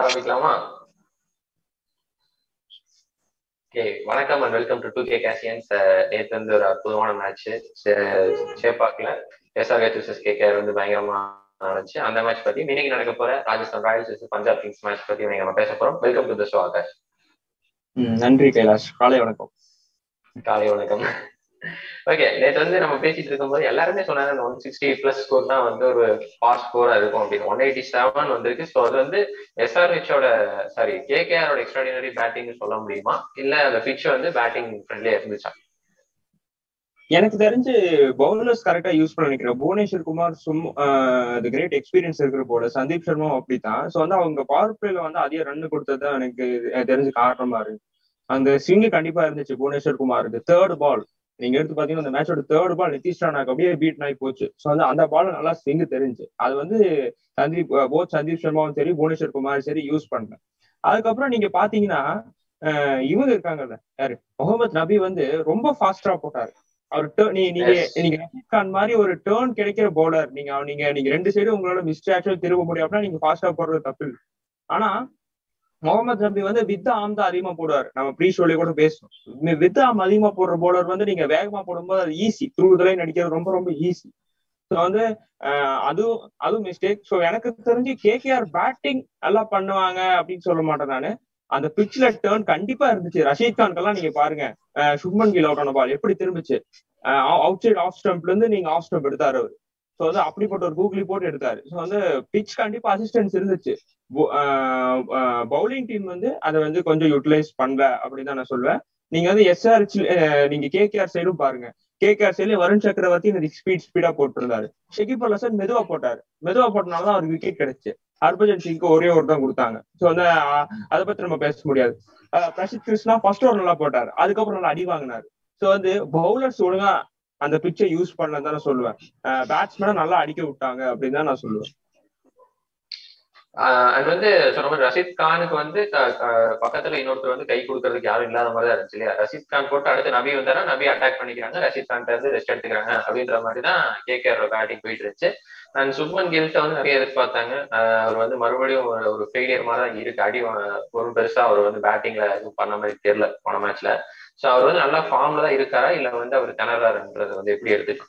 ஆரம்பிக்கலாமா ஓகே வணக்கம் and welcome to to கே கேசியன்ஸ் நேற்று வந்து ஒரு அற்புதமான மேட்ச் சேப்பாக்ல எஸ்ஆர்ஹெச் வர்சஸ் கேகேஆர் வந்து பயங்கரமா நடந்துச்சு அந்த மேட்ச் பத்தி இன்னைக்கு நடக்க போற Rajasthan Royals versus Punjab Kings match பத்தி நம்ம பேச போறோம் welcome to the show Aakash நன்றி கைலாஷ் காலை வணக்கம் காலை வணக்கம் ஓகே நேற்று வந்து நம்ம பேசிட்டு இருக்கும்போது எல்லாருமே சொன்னாங்க அந்த ஒன் சிக்ஸ்டி பிளஸ் ஸ்கோர் தான் வந்து ஒரு ஃபாஸ்ட் ஸ்கோரா இருக்கும் அப்படின்னு ஒன் எயிட்டி செவன் வந்திருக்கு ஸோ அது வந்து எஸ்ஆர்ஹெச்சோட சாரி கேகேஆரோட எக்ஸ்ட்ராடினரி பேட்டிங் சொல்ல முடியுமா இல்ல அந்த பிட்ச் வந்து பேட்டிங் ஃப்ரெண்ட்லியா இருந்துச்சா எனக்கு தெரிஞ்சு பவுலர்ஸ் கரெக்டா யூஸ் பண்ண நினைக்கிறேன் புவனேஸ்வர் குமார் சும் அது கிரேட் எக்ஸ்பீரியன்ஸ் இருக்கிற போல சந்தீப் சர்மா அப்படித்தான் ஸோ வந்து அவங்க பவர் பிளேல வந்து அதிக ரன் கொடுத்தது எனக்கு தெரிஞ்சு காரணமா இருக்கு அந்த ஸ்விங்கு கண்டிப்பா இருந்துச்சு புவனேஸ்வர் குமாருக்கு தேர்ட் பால் நீங்க எடுத்து பாத்தீங்கன்னா அந்த மேட்சோட தேர்ட் பால் நிதிஷ் ராணாக்கு அப்படியே பீட் ஆகி போச்சு ஸோ வந்து அந்த பால் நல்லா ஸ்விங் தெரிஞ்சு அது வந்து சந்தீப் போத் சந்தீப் சர்மாவும் சரி புவனேஸ்வர் குமார் சரி யூஸ் பண்ணேன் அதுக்கப்புறம் நீங்க பாத்தீங்கன்னா இவங்க இருக்காங்கல்ல யாரு முகமது நபி வந்து ரொம்ப ஃபாஸ்டா போட்டாரு அவர் நீ நீங்க நீங்க ரஷீத் கான் மாதிரி ஒரு டேர்ன் கிடைக்கிற பவுலர் நீங்க நீங்க நீங்க ரெண்டு சைடு உங்களோட மிஸ்டாக்சுவல் திரும்ப முடியும் அப்படின்னா நீங்க ஃபாஸ்டா போடுறது தப்பு ஆனா முகமது நபி வந்து வித் ஆம் தான் அதிகமா போடுவார் நம்ம ப்ரீ ஷோலயே கூட பேசணும் வித் ஆம் அதிகமா போடுற பவுலர் வந்து நீங்க வேகமா போடும்போது அது ஈஸி த்ரூ லைன் அடிக்கிறது ரொம்ப ரொம்ப ஈஸி ஸோ வந்து அதுவும் அதுவும் மிஸ்டேக் ஸோ எனக்கு தெரிஞ்சு கேகேஆர் பேட்டிங் நல்லா பண்ணுவாங்க அப்படின்னு சொல்ல மாட்டேன் நானு அந்த பிட்ச்ல டேர்ன் கண்டிப்பா இருந்துச்சு ரஷீத் கான்க்கெல்லாம் நீங்க பாருங்க சுப்மன் கில் அவுட் ஆன பால் எப்படி திரும்பிச்சு அவுட் சைட் ஆஃப் ஸ்டம்ப்ல இருந்து நீங்க ஆஃப் ஸ்டம்ப் எடுத்தாரு அவர் ஸோ வந்து அப்படிப்பட்ட ஒரு கூகுளி போட்டு எடுத்தாரு ஸோ வந்து பிச் கண்டிப்பா அசிஸ்டன்ஸ் இருந்துச்சு பவுலிங் டீம் வந்து அதை வந்து கொஞ்சம் யூட்டிலைஸ் பண்ணல அப்படின்னு தான் நான் சொல்லுவேன் நீங்க வந்து எஸ்ஆர்ஹெச் நீங்க கேகேஆர் சைடும் பாருங்க கேகேஆர் சைட்ல வருண் சக்கரவர்த்தி இன்னைக்கு ஸ்பீட் ஸ்பீடா போட்டிருந்தாரு ஷெகிப் அல் ஹசன் மெதுவா போட்டாரு மெதுவா போட்டனாலதான் அவருக்கு விக்கெட் கிடைச்சு ஹர்பஜன் சிங்க்கு ஒரே ஒரு தான் கொடுத்தாங்க ஸோ வந்து அதை பத்தி நம்ம பேச முடியாது பிரசித் கிருஷ்ணா ஃபர்ஸ்ட் ஓவர் நல்லா போட்டாரு அதுக்கப்புறம் நல்லா அடி வாங்கினாரு ஸோ வந்து பவுலர்ஸ் ஒழுங்கா அந்த பிச்சை யூஸ் பண்ண தானே சொல்லுவேன் பேட்ஸ்மேனை நல்லா அடிக்க விட்டாங்க அப்படின்னு தான் நான் சொல்லுவேன் அது வந்து சொன்ன மாதிரி ரஷீத் கானுக்கு வந்து பக்கத்துல இன்னொருத்தர் வந்து கை கொடுக்கறதுக்கு யாரும் இல்லாத மாதிரி தான் இருந்துச்சு இல்லையா ரஷீத் கான் போட்டு அடுத்து நபி வந்தாரா நபி அட்டாக் பண்ணிக்கிறாங்க ரஷீத் கான் இருந்து ரெஸ்ட் எடுத்துக்கிறாங்க அப்படின்ற மாதிரி தான் கேகேஆர் பேட்டிங் போயிட்டு இருந்துச்சு அண்ட் சுப்மன் கில்ட்ட வந்து நிறைய எதிர்பார்த்தாங்க அவர் வந்து மறுபடியும் ஒரு ஃபெயிலியர் மாதிரி தான் இருக்கு அடி ஒரு பெருசா அவர் வந்து பேட்டிங்ல எதுவும் பண்ண மாதிரி தெரியல போன மேட்ச்ல ஸோ அவர் வந்து நல்லா ஃபார்ம்ல தான் இருக்காரா இல்ல வந்து அவர் திணறாருன்றது வந்து எப்படி எடுத்துக்கலாம்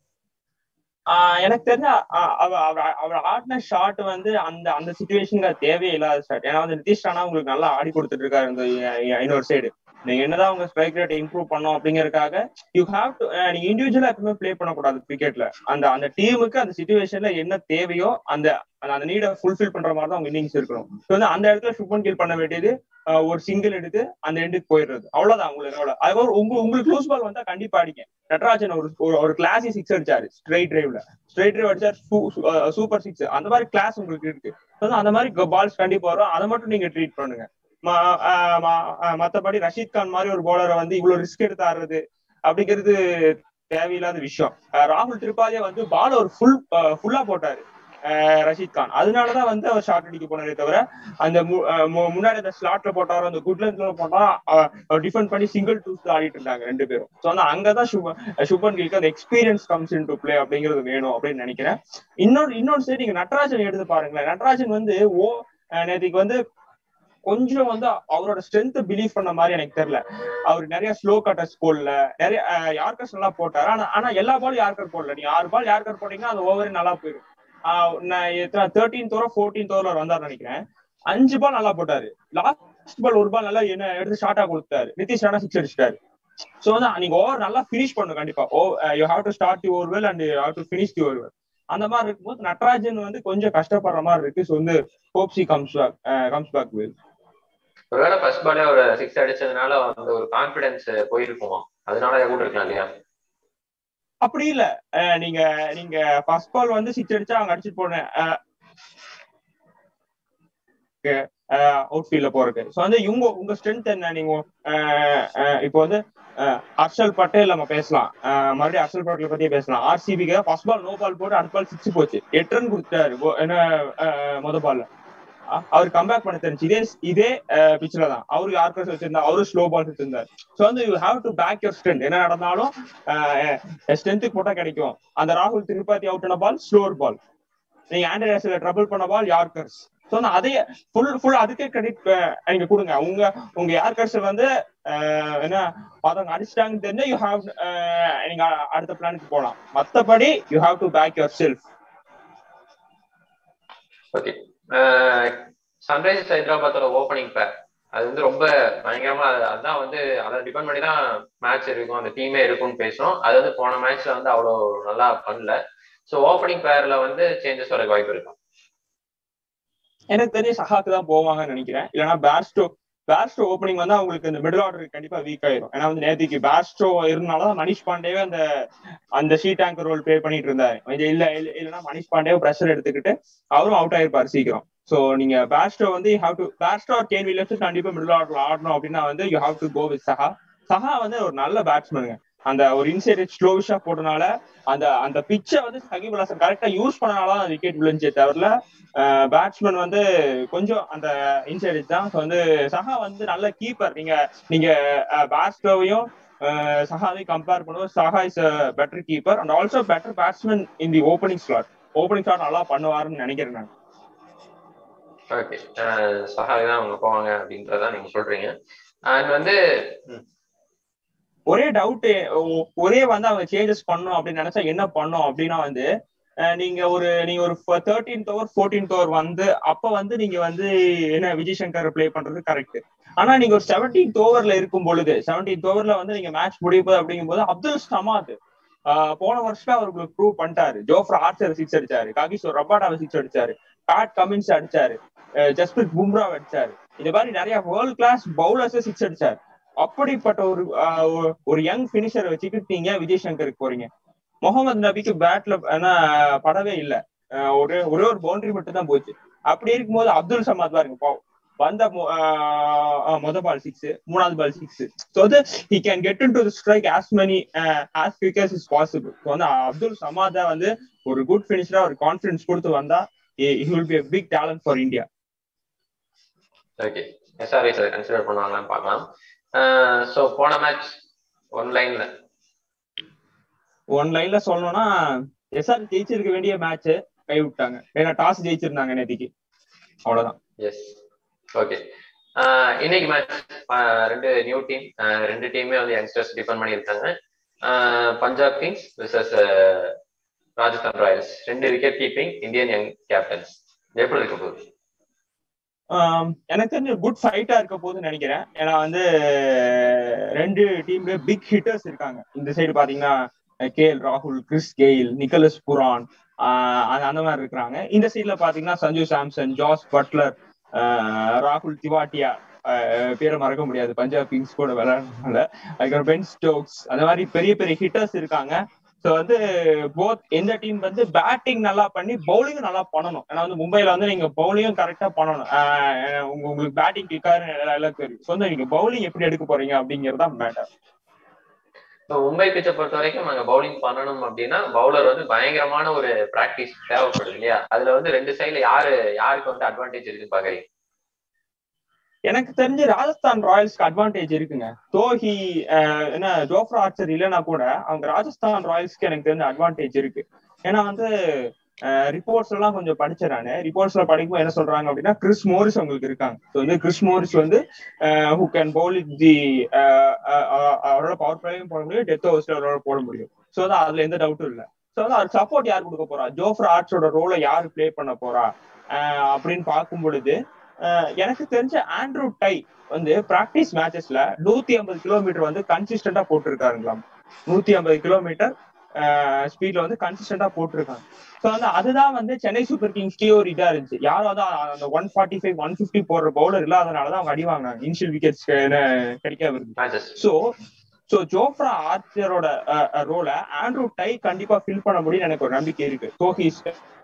எனக்கு தெரிஞ்ச அவர் ஆடின ஷாட் வந்து அந்த அந்த சுச்சுவேஷனுக்கு அது தேவையே இல்லாத ஷாட் ஏன்னா வந்து நிதிஷ் ராணா உங்களுக்கு நல்லா ஆடி கொடுத்துட்டு இருக்காரு இந்த இன்னொரு சைடு நீங்க என்னதான் உங்க ஸ்ட்ரைக் ரேட் இம்ப்ரூவ் பண்ணோம் அப்படிங்கறதுக்காக யூ ஹாவ் டு நீங்க இண்டிவிஜுவலா எப்பவுமே பிளே பண்ணக்கூடாது கிரிக்கெட்ல அந்த அந்த டீமுக்கு அந்த சுச்சுவேஷன்ல என்ன தேவையோ அந்த அந்த நீடை ஃபுல்ஃபில் பண்ற மாதிரி தான் உங்க இன்னிங்ஸ் இருக்கணும் ஸோ வந்து அந்த இடத்துல சுப்பன் கில் பண்ண வேண்டியது ஒரு சிங்கிள் எடுத்து அந்த எண்டுக்கு போயிடுறது அவ்வளவுதான் உங்களுக்கு எவ்வளவு அதுக்கப்புறம் உங்க உங்களுக்கு லூஸ் பால் வந்தா கண்டிப்பா அடிங்க நட்ராஜன் ஒரு ஒரு கிளாஸி சிக்ஸ் அடிச்சாரு ஸ்ட்ரைட் டிரைவ்ல ஸ்ட்ரைட் டிரைவ் அடிச்சாரு சூப்பர் சிக்ஸ் அந்த மாதிரி கிளாஸ் உங்களுக்கு இருக்கு அந்த மாதிரி பால்ஸ் கண்டிப்பா வரும் அதை மட்டும் நீங்க ட்ரீட் பண்ணுங்க மத்தபடி ரஷீத் கான் மாதிரி ஒரு பவுலரை வந்து இவ்வளவு ரிஸ்க் எடுத்து ஆடுறது அப்படிங்கிறது தேவையில்லாத விஷயம் ராகுல் திரிபாதியா வந்து பால் ஒரு ஃபுல் ஃபுல்லா போட்டாரு ரஷீத் கான் அதனாலதான் வந்து அவர் ஷார்ட் அடிக்க போனாரே தவிர அந்த முன்னாடி அந்த ஸ்லாட்ல போட்டாரோ அந்த குட் லென்த்ல போட்டா டிஃபெண்ட் பண்ணி சிங்கிள் டூஸ் ஆடிட்டு இருந்தாங்க ரெண்டு பேரும் ஸோ வந்து அங்கதான் சுபன் சுபன் கில்க்கு அந்த experience comes in to play அப்படிங்கிறது வேணும் அப்படின்னு நினைக்கிறேன் இன்னொரு இன்னொரு சைடு நீங்க நட்ராஜன் எடுத்து பாருங்களேன் நட்ராஜன் வந்து ஓ நேற்றுக்கு வந்து கொஞ்சம் வந்து அவரோட ஸ்ட்ரென்த் பிலீவ் பண்ண மாதிரி எனக்கு தெரியல அவர் நிறைய ஸ்லோ கட்டர்ஸ் போடல நிறைய யார்கர்ஸ் நல்லா போட்டாரு ஆனா ஆனா எல்லா பாலும் யார்கர் போடல நீ ஆறு பால் யார்கர் போட்டீங்கன்னா அந்த ஓவரே நல்லா போயிடும் தேர்ட்டீன் ஓவர் ஃபோர்டீன் ஓவர் வந்தாரு நினைக்கிறேன் அஞ்சு பால் நல்லா போட்டாரு லாஸ்ட் பால் ஒரு பால் நல்லா என்ன எடுத்து ஷார்ட்டா கொடுத்தாரு நிதிஷ் ராணா சிக்ஸ் அடிச்சிட்டாரு சோ வந்து நீங்க ஓவர் நல்லா பினிஷ் பண்ணும் கண்டிப்பா oh you have to start the over well and you have to finish the over well அந்த மாதிரி இருக்கும்போது நட்ராஜன் வந்து கொஞ்சம் கஷ்டப்படுற மாதிரி இருக்கு ஸோ வந்து ஹோப்ஸி comes back comes back well ஒருவேளை ஃபர்ஸ்ட் பாலே ஒரு சிக்ஸ் அடிச்சதுனால அந்த ஒரு கான்பிடன்ஸ் போயிருக்குமா அதனால கூட இருக்கலாம் இல்லையா அப்படி இல்ல நீங்க நீங்க ஃபர்ஸ்ட் பால் வந்து சிக்ஸ் அடிச்சா அவங்க அடிச்சுட்டு போனேன் அவுட் ஃபீல்ட்ல போறதுக்கு ஸோ வந்து இவங்க உங்க ஸ்ட்ரென்த் என்ன நீங்க இப்போ வந்து ஹர்ஷல் பட்டேல் நம்ம பேசலாம் மறுபடியும் ஹர்ஷல் பட்டேல் பத்தியே பேசலாம் ஆர்சிபிக்கு ஃபர்ஸ்ட் பால் நோ பால் போட்டு அடுத்த பால் சிக்ஸ் போச்சு எட்டு ரன் கொடுத்தாரு என்ன முத பால்ல அவர் கம்பேக் பண்ண தெரிஞ்சு இதே இதே பிச்சில் தான் அவரு யார்கர்ஸ் வச்சிருந்தா அவரு ஸ்லோ பால் வச்சிருந்தாரு ஸோ வந்து you have to back your strength என்ன நடந்தாலும் ஸ்ட்ரென்த்துக்கு போட்டா கிடைக்கும் அந்த ராகுல் திருப்பதி அவுட் ஆன பால் ஸ்லோர் பால் நீங்க ஆண்ட்ரி ரசல ட்ரபிள் பண்ண பால் யார்கர்ஸ் ஸோ அதையே ஃபுல் ஃபுல் அதுக்கே கிரெடிட் நீங்க கொடுங்க உங்க உங்க ஏர் கட்ஸர் வந்து என்ன மத்தவங்க அடிச்சிட்டாங்கன்னு தெரிஞ்சா யூ ஹாவ் நீங்க அடுத்த பிளானுக்கு போகலாம் மத்தபடி you have to back your self okay Sunrisers ஹைதராபாத்தோட ஓப்பனிங் பேர் அது வந்து ரொம்ப பயங்கரமா அதுதான் வந்து அதை டிபெண்ட் பண்ணி தான் மேட்ச் இருக்கும் அந்த டீமே இருக்கும்னு பேசணும் அது வந்து போன மேட்ச்ல வந்து அவ்வளோ நல்லா பண்ணல ஸோ ஓப்பனிங் பேர்ல வந்து சேஞ்சஸ் வர வாய்ப்பு இருக்கும் எனக்கு தெரிஞ்ச சஹாக்கு தான் போவாங்கன்னு நினைக்கிறேன் இல்லைன்னா பேர்ஸ்டோ பேர்ஸ்டோ ஓப்பனிங் வந்து அவங்களுக்கு இந்த மிடில் ஆர்டர் கண்டிப்பா வீக் ஆயிரும் ஏன்னா வந்து நேற்றுக்கு பேர்ஸ்டோ இருந்தாலும் மணிஷ் பாண்டேவே அந்த அந்த ஷீட் டேங்கர் ரோல் ப்ளே பண்ணிட்டு இருந்தாரு இல்ல இல்லைன்னா மணிஷ் பாண்டேவே ப்ரெஷர் எடுத்துக்கிட்டு அவரும் அவுட் ஆயிருப்பாரு சீக்கிரம் சோ நீங்க பேஸ்டோ வந்து you have to Bairstow Kane Williams கண்டிப்பா மிடில் ஆர்டர் ஆடணும் அப்படின்னா வந்து you have to go with Saha Saha வந்து ஒரு நல்ல பேட்ஸ்மேனுங்க அந்த ஒரு இன்சைட் ஸ்லோவிஷா போட்டனால அந்த அந்த பிச்சை வந்து சகிப் அல் ஹசன் கரெக்டா யூஸ் பண்ணனால தான் விக்கெட் விழுந்துச்சே தவிர பேட்ஸ்மேன் வந்து கொஞ்சம் அந்த இன்சைட் தான் வந்து சஹா வந்து நல்ல கீப்பர் நீங்க நீங்க பேஸ்டோவையும் சஹாவையும் கம்பேர் பண்ணுவோம் Saha is better keeper and also better batsman in the opening slot opening slot நல்லா பண்ணுவாருன்னு நினைக்கிறேன் நான் ஓகே சஹாவி தான் அவங்க போவாங்க அப்படின்றத நீங்க சொல்றீங்க அண்ட் வந்து ஒரே டவுட் ஒரே வந்து அவங்க சேஞ்சஸ் பண்ணும் அப்படின்னு நினைச்சா என்ன பண்ணும் அப்படின்னா வந்து நீங்க ஒரு நீங்க ஒரு தேர்ட்டீன்த் ஓவர் ஃபோர்டீன்த் ஓவர் வந்து அப்ப வந்து நீங்க வந்து என்ன விஜய் சங்கர் பிளே பண்றது கரெக்ட் ஆனா நீங்க ஒரு செவன்டீன்த் ஓவர்ல இருக்கும் பொழுது செவன்டீன்த் ஓவர்ல வந்து நீங்க மேட்ச் முடியும் போது அப்படிங்கும் போது அப்துல் சமாத் போன வருஷம் அவர் உங்களுக்கு ப்ரூவ் பண்ணிட்டாரு ஜோஃப்ரா ஆர்ச்சர் சிக்ஸ் அடிச்சாரு காகிசோர் ரப்பாட்டாவை சிக்ஸ் அடிச்சாரு பேட் கமின்ஸ் அடிச்சாரு ஜஸ்பிரித் பும்ரா அடிச்சாரு இந்த மாதிரி நிறைய வேர்ல்ட் கிளாஸ் பவுலர்ஸ் சிக்ஸ் அடிச்சாரு அப்படிப்பட்ட ஒரு ஒரு யங் பினிஷரை வச்சுக்கிட்டு நீங்க விஜய் சங்கருக்கு போறீங்க முகமது நபிக்கு பேட்ல படவே இல்லை ஒரே ஒரே ஒரு பவுண்டரி மட்டும் தான் போச்சு அப்படி இருக்கும்போது அப்துல் சமாத் பாருங்க வந்த மொத பால் சிக்ஸ் மூணாவது பால் சிக்ஸ் ஸோ வந்து he can get in to strike as many as quick as is possible so வந்து அப்துல் சமாதா வந்து ஒரு குட் ஃபினிஷரா ஒரு கான்ஃபிடன்ஸ் கொடுத்து வந்தா he will be big talent for India okay எஸ்ஆர்ஐஸ் அதை கன்சிடர் பண்ணுவாங்களான்னு பார்க்கலாம் ஸோ போன மேட்ச் ஒன் லைன்ல ஒன் லைன்ல சொல்லணும்னா எஸ்ஆர் ஜெயிச்சிருக்க வேண்டிய மேட்ச் கை விட்டாங்க ஏன்னா டாஸ் ஜெயிச்சிருந்தாங்க நேத்திக்கு அவ்வளவுதான் எஸ் ஓகே இன்னைக்கு மேட்ச் ரெண்டு நியூ டீம் ரெண்டு டீமே வந்து யங்ஸ்டர்ஸ் டிபெண்ட் பண்ணியிருக்காங்க Punjab Kings versus Rajasthan Royals ரெண்டு wicket keeping Indian young captains எப்படி இருக்க போகுது எனக்கு தெரிஞ்ச குட் ஃபைட்டா இருக்க போகுதுன்னு நினைக்கிறேன் ஏன்னா வந்து ரெண்டு டீம்ல பிக் ஹிட்டர்ஸ் இருக்காங்க இந்த சைடு பாத்தீங்கன்னா கே எல் ராகுல் கிறிஸ் கெயில் நிக்கலஸ் புரான் அந்த மாதிரி இருக்கிறாங்க இந்த சைட்ல பாத்தீங்கன்னா சஞ்சு சாம்சன் ஜாஸ் பட்லர் ராகுல் திவாட்டியா பேரை மறக்க முடியாது பஞ்சாப் கிங்ஸ் கூட விளையாடுறதுனால அதுக்கப்புறம் பென் ஸ்டோக்ஸ் அந்த மாதிரி பெரிய பெரிய ஹிட்டர்ஸ் இருக்காங்க ஸோ வந்து போத் எந்த டீம் வந்து பேட்டிங் நல்லா பண்ணி பவுலிங்கும் நல்லா பண்ணணும் ஏன்னா வந்து மும்பைல வந்து நீங்க பவுலிங்கும் கரெக்டா பண்ணணும் உங்களுக்கு பேட்டிங் கிக்காரு எல்லாம் தெரியும் ஸோ வந்து நீங்க பவுலிங் எப்படி எடுக்க போறீங்க அப்படிங்கிறது தான் மேட்டர் மும்பை பிச்சை பொறுத்த வரைக்கும் நாங்க பவுலிங் பண்ணணும் அப்படின்னா பவுலர் வந்து பயங்கரமான ஒரு பிராக்டிஸ் தேவைப்படுது இல்லையா அதுல வந்து ரெண்டு சைடுல யாரு யாருக்கு வந்து அட்வான்டேஜ் இருக்குன்னு பாக்குறீங்க எனக்கு தெரிஞ்சு ராஜஸ்தான் ராயல்ஸ்க்கு அட்வான்டேஜ் இருக்குங்க தோஹி என்ன ஜோஃப்ரா ஆர்ச்சர் இல்லைன்னா கூட அவங்க ராஜஸ்தான் ராயல்ஸ்க்கு எனக்கு தெரிஞ்ச அட்வான்டேஜ் இருக்கு ஏன்னா வந்து ரிப்போர்ட்ஸ் எல்லாம் கொஞ்சம் படிச்சேன் நானு ரிப்போர்ட்ஸ்ல படிக்கும்போது என்ன சொல்றாங்க அப்படின்னா கிறிஸ் மோரிஸ் அவங்களுக்கு இருக்காங்க ஸோ வந்து கிறிஸ் மோரிஸ் வந்து ஹூ கேன் பவுல் தி அவரோட பவர் பிளேயும் போட முடியும் டெத் ஓவர்ஸ்ல அவரோட போட முடியும் ஸோ வந்து அதுல எந்த டவுட்டும் இல்லை ஸோ வந்து அவர் சப்போர்ட் யார் கொடுக்க போறா ஜோஃப்ரா ஆர்ட்ஸோட ரோலை யார் பிளே பண்ண போறா அப்படின்னு பார்க்கும் பொழுது எனக்கு தெரிஞ்ச ஆண்ட்ரூ டை வந்து பிராக்டிஸ் மேட்சஸ்ல நூத்தி ஐம்பது கிலோமீட்டர் வந்து கன்சிஸ்டன்டா போட்டிருக்காருங்களாம் நூத்தி ஐம்பது கிலோமீட்டர் ஸ்பீட்ல வந்து கன்சிஸ்டன்டா போட்டிருக்காங்க ஸோ வந்து அதுதான் வந்து சென்னை சூப்பர் கிங்ஸ்க்கே ஒரு இதா இருந்துச்சு யாரும் வந்து அந்த one forty five one fifty போடுற பவுலர் இல்லாதனாலதான் அவங்க அடி வாங்கினாங்க இனிஷியல் விக்கெட்ஸ் கிடைக்காம இருக்கு ஸோ ஸோ ஜோஃப்ரா ஆர்ச்சரோட ரோல ஆண்ட்ரூ டை கண்டிப்பா ஃபில் பண்ண முடியும்னு எனக்கு ஒரு நம்பிக்கை இருக்கு கோஹிஸ்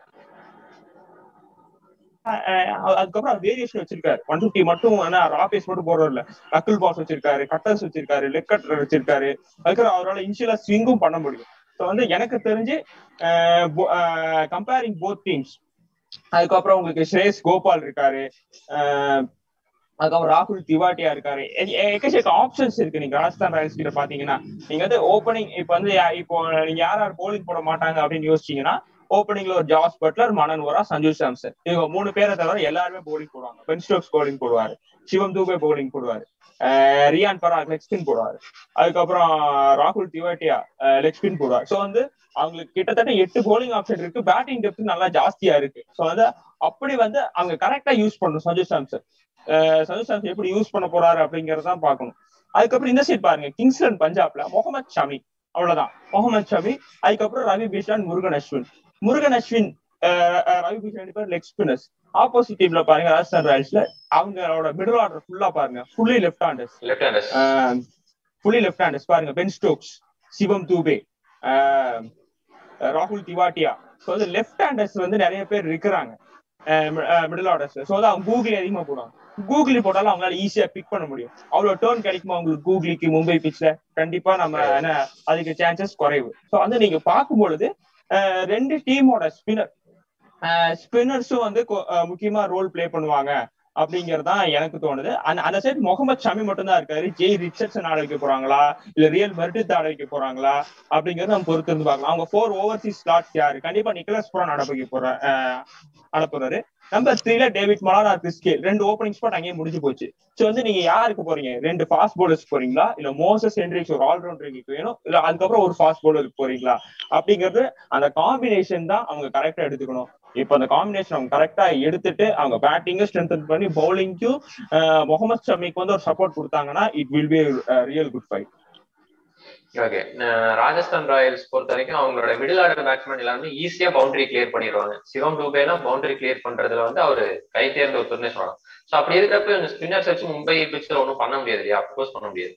அதுக்கப்புறம் வேரியேஷன் வச்சிருக்காரு ஒன் பிப்டி மட்டும் ராபேஸ் மட்டும் போடுறது இல்ல நக்கிள் பாஸ் வச்சிருக்காரு கட்டர்ஸ் வச்சிருக்காரு லெக் கட்டர் வச்சிருக்காரு அதுக்கப்புறம் அவரால் இனிஷியலா ஸ்விங்கும் பண்ண முடியும் ஸோ வந்து எனக்கு தெரிஞ்சு கம்பேரிங் போத் டீம்ஸ் அதுக்கப்புறம் உங்களுக்கு ஸ்ரேஷ் கோபால் இருக்காரு அதுக்கப்புறம் ராகுல் திவாட்டியா இருக்காரு எக்கச்சக்க ஆப்ஷன்ஸ் இருக்கு நீங்க ராஜஸ்தான் ராயல்ஸ் கிட்ட பாத்தீங்கன்னா நீங்க வந்து ஓப்பனிங் இப்ப வந்து இப்போ நீங்க யார் யார் போலிங் போட மாட்டாங்க அப்படின்னு யோசிச்சீங்கன்னா ஓப்பனிங்ல ஒரு ஜாஸ் பட்லர் மனன் ஓரா சஞ்சு சாம்சன் இவங்க மூணு பேரை தவிர எல்லாருமே போலிங் போடுவாங்க பென் ஸ்டோக்ஸ் போலிங் போடுவாரு சிவம் தூபே போலிங் போடுவாரு ரியான் பராக் லெக் ஸ்பின் போடுவாரு அதுக்கப்புறம் ராகுல் திவாட்டியா லெக் ஸ்பின் போடுவார் ஸோ வந்து அவங்களுக்கு கிட்டத்தட்ட எட்டு போலிங் ஆப்ஷன் இருக்கு பேட்டிங் டெப்த் நல்லா ஜாஸ்தியா இருக்கு ஸோ வந்து அப்படி வந்து அவங்க கரெக்டா யூஸ் பண்ணணும் சஞ்சு சாம்சன் சஞ்சு சாம்சன் எப்படி யூஸ் பண்ண போறாரு அப்படிங்கறதான் பார்க்கணும் அதுக்கப்புறம் இந்த சைட் பாருங்க கிங்ஸ்லண்ட் பஞ்சாப்ல முகமது ஷமி அவ்வளவுதான் முகமது ஷமி அதுக்கப்புறம் ரவி பிஷான் முருகன் அஸ்வின் முருகன் அஸ்வின் ரவி பிஷான் பேர் லெக் ஸ்பின்னர்ஸ் ஆப்போசிட் டீம்ல பாருங்க ராஜஸ்தான் ராயல்ஸ்ல அவங்களோட மிடில் ஆர்டர் ஃபுல்லா பாருங்க fully left handers left handers fully left handers பாருங்க பென் ஸ்டோக்ஸ் சிவம் தூபே ராகுல் திவாட்டியா ஸோ வந்து லெஃப்ட் ஹேண்டர்ஸ் வந்து நிறைய பேர் இருக்கிறாங்க மிடில் ஆர்டர்ஸ் ஸோ வந்து அவங்க கூகுள் அதிகமா போடுவாங்க கூகுளி போட்டாலும் அவங்களால ஈஸியா பிக் பண்ண முடியும் அவ்வளவு டேர்ன் கிடைக்குமா உங்களுக்கு கூகுளிக்கு மும்பை பிச்ல கண்டிப்பா நம்ம என்ன அதுக்கு சான்சஸ் குறைவு ஸோ வந்து நீங்க பார்க்கும் பொழுது ரெண்டு டீமோட ஸ்பின்னர் ஸ்பின்னர்ஸும் வந்து முக்கியமா ரோல் பிளே பண்ணுவாங்க அப்படிங்கிறது தான் எனக்கு தோணுது அந்த அந்த சைட் முகமது ஷமி மட்டும் தான் இருக்காரு ஜெய் ரிச்சர்ட்சன் ஆட வைக்க போறாங்களா இல்ல ரியல் மெர்டித் ஆட வைக்க போறாங்களா அப்படிங்கறத நம்ம பொறுத்து இருந்து பார்க்கலாம் அவங்க ஃபோர் ஓவர்சீஸ் ஸ்லாட்ஸ் யாரு கண்டிப்பா நிக்கலஸ் புரான் ஆட வைக்க போற ஆட போறாரு நம்பர் த்ரீல டேவிட் மலானா கிறிஸ்கேல் ரெண்டு ஓப்பனிங் ஸ்பாட் அங்கேயே முடிஞ்சு போச்சு ஸோ வந்து நீங்க யாருக்கு போறீங்க ரெண்டு ஃபாஸ்ட் போலர்ஸ் போறீங்களா இல்ல மோசஸ் ஹென்ரிக்ஸ் ஒரு ஆல்ரவுண்டருக்கு வேணும் இல்ல அதுக்கப்புறம் ஒரு ஃபாஸ்ட் போலருக்கு போறீங்களா அப்படிங்கிறது அந்த காம்பினேஷன் தான் அவங்க கரெக்டா எடுத்துக்கணும் இப்ப அந்த காம்பினேஷன் அவங்க கரெக்டா எடுத்துட்டு அவங்க பேட்டிங்க ஸ்ட்ரென்தன் பண்ணி பவுலிங்க்கும் முகமது ஷமிக்கு வந்து ஒரு சப்போர்ட் கொடுத்தாங்கன்னா it will be real good fight okay Rajasthan Royals பொறுத்த வரைக்கும் அவங்களோட மிடில் ஆர்டர் பேட்ஸ்மேன் எல்லாருமே ஈஸியா பவுண்டரி கிளியர் பண்ணிடுவாங்க சிவம் டூபேலாம் பவுண்டரி கிளியர் பண்றதுல வந்து அவரு கை தேர்ந்த ஒருத்தர்னே சொல்லலாம் சோ அப்படி இருக்கிறப்ப இந்த ஸ்பின்னர்ஸ் வச்சு மும்பை பிச்சில் ஒன்றும் பண்ண முடியாது இல்லையா அப்கோர்ஸ் பண்ண முடியாது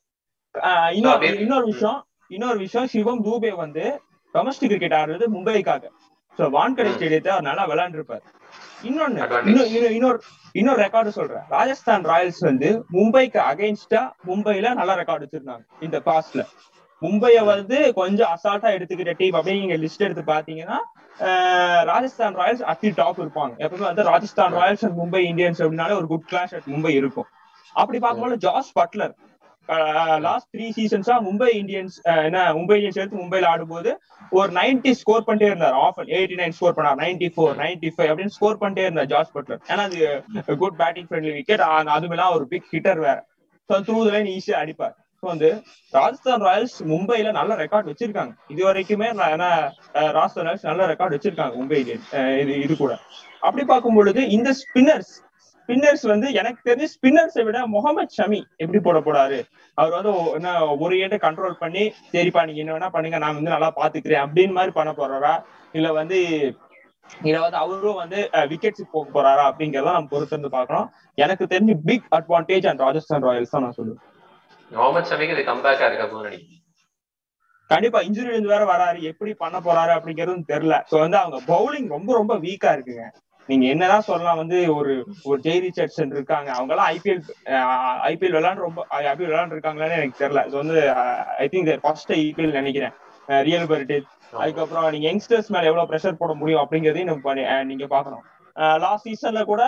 இன்னொரு இன்னொரு விஷயம் இன்னொரு விஷயம் சிவம் தூபே வந்து டொமஸ்டிக் கிரிக்கெட் ஆடுறது மும்பைக்காக சோ வான்கடை ஸ்டேடியத்தை அவர் நல்லா விளையாண்டுருப்பாரு இன்னொன்னு இன்னொரு இன்னொரு ரெக்கார்டு சொல்றேன் ராஜஸ்தான் ராயல்ஸ் வந்து மும்பைக்கு அகைன்ஸ்டா மும்பைல நல்ல ரெக்கார்டு வச்சிருந்தாங்க இந்த பாஸ்ட்ல மும்பைய வந்து கொஞ்சம் அசால்ட்டா எடுத்துக்கிட்ட டீம் அப்படியே நீங்க லிஸ்ட் எடுத்து பாத்தீங்கன்னா ராஜஸ்தான் ராயல்ஸ் அட்டி டாப் இருப்பாங்க எப்பவுமே வந்து Rajasthan Royals and Mumbai Indians அப்படின்னாலே ஒரு குட் கிளாஸ் அட் மும்பை இருக்கும் அப்படி பார்க்கும்போது ஜாஸ் பட்லர் லாஸ்ட் த்ரீ சீசன்ஸா மும்பை இந்தியன்ஸ் என்ன மும்பை இந்தியன்ஸ் எடுத்து மும்பைல ஆடும்போது ஒரு நைன்டி ஸ்கோர் பண்ணிட்டே இருந்தார் ஆஃப் எயிட்டி நைன் ஸ்கோர் பண்ணார் நைன்டி ஃபோர் நைன்டி ஃபைவ் அப்படின்னு ஸ்கோர் பண்ணிட்டே இருந்தார் ஜாஸ் பட்லர் ஏன்னா அது குட் பேட்டிங் ஃப்ரெண்ட்லி விக்கெட் அதுமெல்லாம் ஒரு பிக் ஹிட்டர் வேற ஸோ த்ரூ லைன் ஈஸியா அடிப்பார் ஸோ வந்து ராஜஸ்தான் ராயல்ஸ் மும்பைல நல்ல ரெக்கார்ட் வச்சிருக்காங்க இது வரைக்குமே ஏன்னா ராஜஸ்தான் ராயல்ஸ் நல்ல ரெக்கார்ட் வச்சிருக்காங்க மும்பை இந்தியன்ஸ் இது இது கூட அப்படி பார்க்கும் பொழுது இந்த ஸ்பின்னர்ஸ் ஸ்பின்னர்ஸ் வந்து எனக்கு தெரிஞ்சு ஸ்பின்னர்ஸை விட முகமது ஷமி எப்படி போட போறாரு அவர் வந்து என்ன ஒரு ஏட்டை கண்ட்ரோல் பண்ணி சரிப்பா நீங்க என்ன வேணா பண்ணுங்க நான் வந்து நல்லா பாத்துக்கிறேன் அப்படின்னு மாதிரி பண்ண போறாரா இல்ல வந்து இல்ல வந்து அவரும் வந்து விக்கெட்ஸ் போக போறாரா அப்படிங்கறத நம்ம பொறுத்து வந்து பாக்குறோம் எனக்கு தெரிஞ்சு big advantage and Rajasthan Royals தான் நான் சொல்லுவேன் முகமது ஷமிக்கு இது கம்பேக்கா இருக்கா போனடி கண்டிப்பா இன்ஜுரி இருந்து வேற வராரு எப்படி பண்ண போறாரு அப்படிங்கறதும் தெரியல சோ வந்து அவங்க பவுலிங் ரொம்ப ரொம்ப வீக்கா இருக்குங்க நீங்க என்னதான் சொல்லலாம் வந்து ஒரு ஒரு ஜெய் ரிச்சர்ட்சன் இருக்காங்க அவங்க எல்லாம் ஐபிஎல் ஐபிஎல் விளையாண்டு ரொம்ப ஐபிஎல் விளையாண்டு இருக்காங்களான்னு எனக்கு தெரியல இது வந்து ஐ திங்க் ஃபர்ஸ்ட் ஐபிஎல் நினைக்கிறேன் ரியல் பர்டே அதுக்கப்புறம் நீங்க யங்ஸ்டர்ஸ் மேல எவ்வளவு ப்ரெஷர் போட முடியும் அப்படிங்கறதையும் நம்ம நீங்க பாக்கணும் லாஸ்ட் சீசன்ல கூட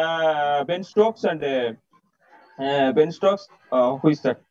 Ben Stokes and Ben Stokes who is that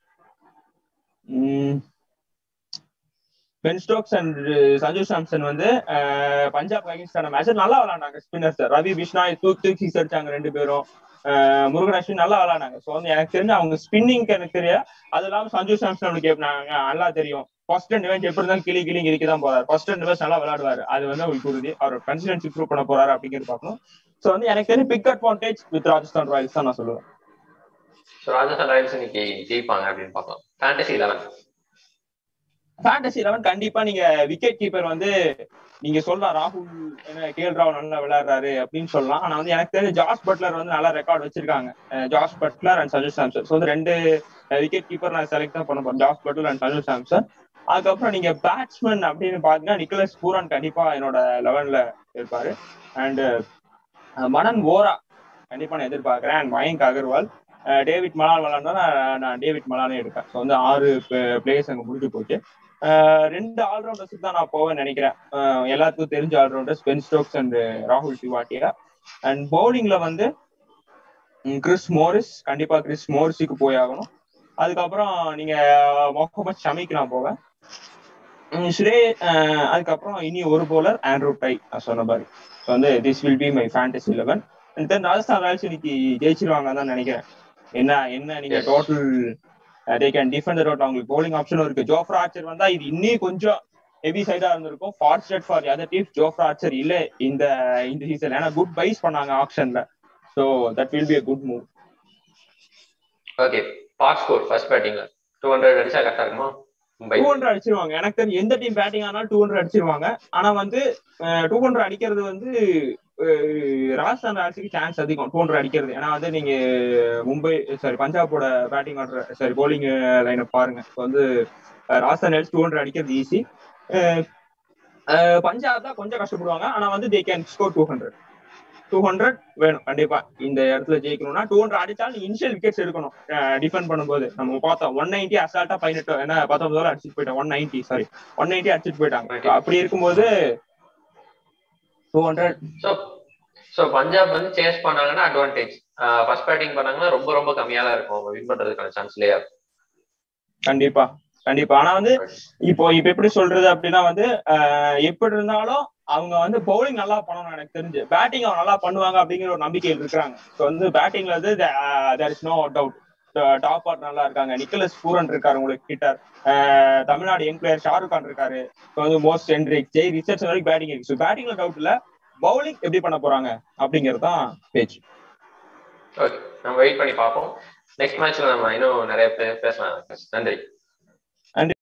Ben Stokes and Sanju Samson வந்து பஞ்சாப் அகேன்ஸ்டான மேட்ச் நல்லா விளையாண்டாங்க ஸ்பின்னர்ஸ் ரவி பிஷ்னாய் தூக்கி தூக்கி அடிச்சாங்க ரெண்டு பேரும் முருகன் அஸ்வின் நல்லா விளையாண்டாங்க ஸோ வந்து எனக்கு தெரிஞ்சு அவங்க ஸ்பின்னிங்க்கு எனக்கு தெரியும் அது இல்லாம சஞ்சு சாம்சன் அவனுக்கு கேட்பாங்க நல்லா தெரியும் ஃபர்ஸ்ட் ரெண்டு மேட்ச் எப்படி இருந்தாலும் கிளி கிளி கிளிக்கு தான் போறாரு ஃபர்ஸ்ட் ரெண்டு மேட்ச் நல்லா விளையாடுவாரு அது வந்து அவங்களுக்கு உறுதி அவர் கன்சிடன்சி ப்ரூவ் பண்ண போறாரு அப்படிங்கிறது பார்க்கணும் ஸோ வந்து எனக்கு தெரிஞ்சு big advantage with Rajasthan Royals தான் நான் சொல்லுவேன் ராஜஸ்தான் ராயல்ஸ் இன்னைக்கு ஜெயிப்பாங்க அப்படின்னு பார்க்கலாம் ஃபேண்டசி லெவன் ஃபேண்டசி லெவன் கண்டிப்பா நீங்க விக்கெட் கீப்பர் வந்து நீங்க சொல்லலாம் ராகுல் என்ன கேஎல் ராவ் நல்லா விளையாடுறாரு அப்படின்னு சொல்லலாம் ஆனா வந்து எனக்கு தெரிஞ்ச ஜாஸ் பட்லர் வந்து நல்ல ரெக்கார்ட் வச்சிருக்காங்க Jos Buttler and Sanju Samson so வந்து ரெண்டு விக்கெட் கீப்பர் நான் செலக்ட் தான் பண்ண போறேன் Jos Buttler and Sanju Samson அதுக்கப்புறம் நீங்க பேட்ஸ்மேன் அப்படின்னு பாத்தீங்கன்னா நிக்கலஸ் பூரான் கண்டிப்பா என்னோட லெவன்ல இருப்பாரு அண்ட் மனன் ஓரா கண்டிப்பா நான் எதிர்பார்க்கிறேன் and Mayank Agarwal David Malan விளாண்டா நான் டேவிட் மலானே எடுப்பேன் ஸோ வந்து ஆறு பிளேயர்ஸ் அங்கே முடிஞ்சு போச்சு ரெண்டு ஆல்ரவுண்டர்ஸ் தான் நான் போவேன் நினைக்கிறேன் எல்லாத்துக்கும் தெரிஞ்ச ஆல்ரவுண்டர்ஸ் பென் ஸ்டோக்ஸ் அண்ட் ராகுல் திவாட்டியா அண்ட் பவுலிங்ல வந்து கிறிஸ் மோரிஸ் கண்டிப்பா கிறிஸ் மோரிஸுக்கு போய் ஆகணும் அதுக்கப்புறம் நீங்க முகமது ஷமிக்கு நான் போவேன் ஸ்ரே அதுக்கப்புறம் இனி ஒரு போலர் ஆண்ட்ரூ டை சொன்ன மாதிரி வந்து this will be my fantasy eleven then Rajasthan Royals இன்னைக்கு ஜெயிச்சிருவாங்கன்னு தான் நினைக்கிறேன் என்ன என்ன நீங்க டோட்டல் தே கேன் டிஃபெண்ட் ரோட் அவங்களுக்கு போலிங் ஆப்ஷனும் இருக்கு ஜோஃப்ரா ஆர்ச்சர் வந்தா இது இன்னும் கொஞ்சம் ஹெவி சைடா இருந்திருக்கும் fortunate for other team Jofra Archer இல்ல இந்த இந்த சீசன் ஏன்னா குட் பைஸ் பண்ணாங்க ஆப்ஷன்ல so that will be a good move okay boss score first பேட்டிங்ல டூ ஹண்ட்ரட் அடிச்சா கரெக்டா இருக்குமா மும்பை டூ ஹண்ட்ரட் அடிச்சிருவாங்க எனக்கு தெரிஞ்சு எந்த டீம் பேட்டிங் ஆனாலும் டூ ஹண்ட்ரட் அடிச்சிருவாங்க ஆனா வந்து டூ ஹண்ட்ரட் அடிக்கிறது வந்து ராஜஸ்தான் ராயல்ஸுக்கு சான்ஸ் அதிகம் டூ ஹண்ட்ரட் அடிக்கிறது ஏன்னா வந்து நீங்க மும்பை சாரி பஞ்சாபோட பேட்டிங் ஆர்டர் சாரி போலிங் லைனை பாருங்க இப்போ வந்து ராஜஸ்தான் ராயல்ஸ் டூ ஹண்ட்ரட் அடிக்கிறது ஈஸி பஞ்சாப் தான் கொஞ்சம் கஷ்டப்படுவாங்க ஆனா வந்து they can score two hundred two hundred வேணும் கண்டிப்பா இந்த இடத்துல ஜெயிக்கணும்னா டூ ஹண்ட்ரட் அடிச்சாலும் இனிஷியல் விக்கெட்ஸ் எடுக்கணும் டிஃபெண்ட் பண்ணும்போது நம்ம பார்த்தோம் ஒன் நைன்டி அசால்ட்டா பதினெட்டு ஏன்னா பத்தொன்பது ஓவர் அடிச்சுட்டு போயிட்டாங்க one ninety sorry one ninety அடிச்சுட்டு போயிட்டாங்க அப்படி இருக்கும்போது two hundred so so Punjab வந்து சேஸ் பண்ணாங்கன்னா அட்வான்டேஜ் ஃபர்ஸ்ட் பேட்டிங் பண்ணாங்கன்னா ரொம்ப ரொம்ப கம்மியா தான் இருக்கும் அவங்க வின் பண்றதுக்கான சான்ஸ் இல்லையா கண்டிப்பா கண்டிப்பா ஆனா வந்து இப்போ இப்ப எப்படி சொல்றது அப்படின்னா வந்து எப்படி இருந்தாலும் அவங்க வந்து பவுலிங் நல்லா பண்ணணும் எனக்கு தெரிஞ்சு பேட்டிங் அவங்க நல்லா பண்ணுவாங்க அப்படிங்கிற ஒரு நம்பிக்கையில் இருக்கிறாங்க ஸோ வந்து பேட்டிங்ல வந்து there is no doubt top order நல்லா இருக்காங்க நிக்கலஸ் பூரன் இருக்காரு உங்களுக்கு கிட்டர் தமிழ்நாடு யங் பிளேயர் ஷாருக் கான் இருக்காரு ஸோ வந்து மோஸ்ட் என்ட்ரிக் ஜெய் ரிசர்ச் வரைக்கும் பேட்டிங் இருக்கு ஸோ பேட்டிங்ல டவுட் இல்ல பவுலிங் எப்படி பண்ண போறாங்க அப்படிங்கிறது தான் பேச்சு ஓகே நம்ம வெயிட் பண்ணி பார்ப்போம் நெக்ஸ்ட் மேட்ச்ல நம்ம இன்னும் நிறைய பேசலாம் நன்றி